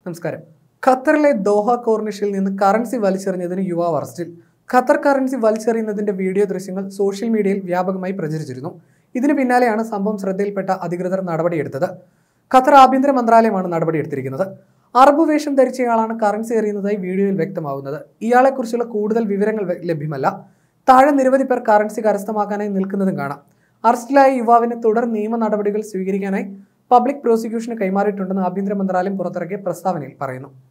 നമസ്കാരം ഖത്തറിലെ ദോഹ കോർണിഷിൽ നിന്ന് കറൻസി വലിച്ചെറിഞ്ഞതിന് യുവാവ് അറസ്റ്റിൽ ഖത്തർ കറൻസി വലിച്ചെറിയുന്നതിന്റെ വീഡിയോ ദൃശ്യങ്ങൾ സോഷ്യൽ മീഡിയയിൽ വ്യാപകമായി പ്രചരിച്ചിരുന്നു ഇതിന് പിന്നാലെയാണ് സംഭവം ശ്രദ്ധയിൽപ്പെട്ട അധികൃതർ നടപടിയെടുത്തത് ഖത്തർ ആഭ്യന്തര മന്ത്രാലയമാണ് നടപടിയെടുത്തിരിക്കുന്നത് അറബ് വേഷം ധരിച്ചയാളാണ് കറൻസി എറിയുന്നതായി വീഡിയോയിൽ വ്യക്തമാവുന്നത് ഇയാളെക്കുറിച്ചുള്ള കൂടുതൽ വിവരങ്ങൾ വെ- ലഭ്യമല്ല താഴെ നിരവധി പേർ കറൻസി കരസ്ഥമാക്കാനായി നിൽക്കുന്നതും കാണാം അറസ്റ്റിലായ യുവാവിന് തുടർ നിയമ നടപടികൾ സ്വീകരിക്കാനായി പബ്ലിക് പ്രോസിക്യൂഷന് കൈമാറിയിട്ടുണ്ടെന്ന് ആഭ്യന്തര മന്ത്രാലയം പുറത്തിറക്കിയ പ്രസ്താവനയിൽ പറയുന്നു